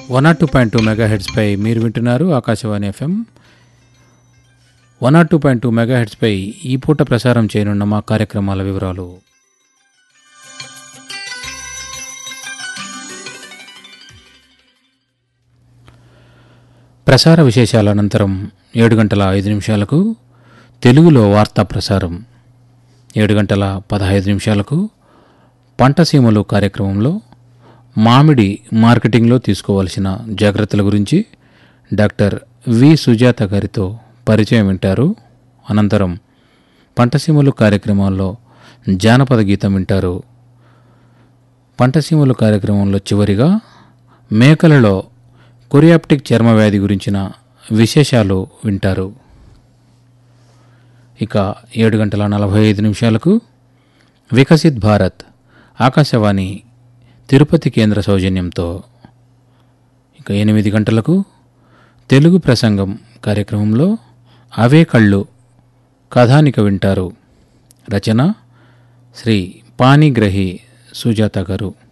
one naught two point two mega హెడ్స్పై మీరు వింటున్నారు Akashvani FM one naught two point two mega హెడ్స్పై ఈ పూట ప్రసారం చేయనున్న మా కార్యక్రమాల వివరాలు ప్రసార విశేషాల అనంతరం ఏడు గంటల ఐదు నిమిషాలకు తెలుగులో వార్తా ప్రసారం ఏడు గంటల పదహైదు నిమిషాలకు పంటసీమలు కార్యక్రమంలో మామిడి మార్కెటింగ్లో తీసుకోవాల్సిన జాగ్రత్తల గురించి డాక్టర్ వి సుజాత గారితో పరిచయం వింటారు అనంతరం పంటసీమలు కార్యక్రమాల్లో జానపద గీతం వింటారు పంటసీమలు కార్యక్రమంలో చివరిగా మేకలలో కొరియాప్టిక్ చర్మ వ్యాధి గురించిన విశేషాలు వింటారు ఇక ఏడు గంటల నలభై ఐదు నిమిషాలకు వికసిత్ భారత్ ఆకాశవాణి తిరుపతి కేంద్ర సౌజన్యంతో ఇక ఎనిమిది గంటలకు తెలుగు ప్రసంగం కార్యక్రమంలో అవే కళ్ళు కథానిక వింటారు రచన శ్రీ పాణిగ్రహి సుజాత గారు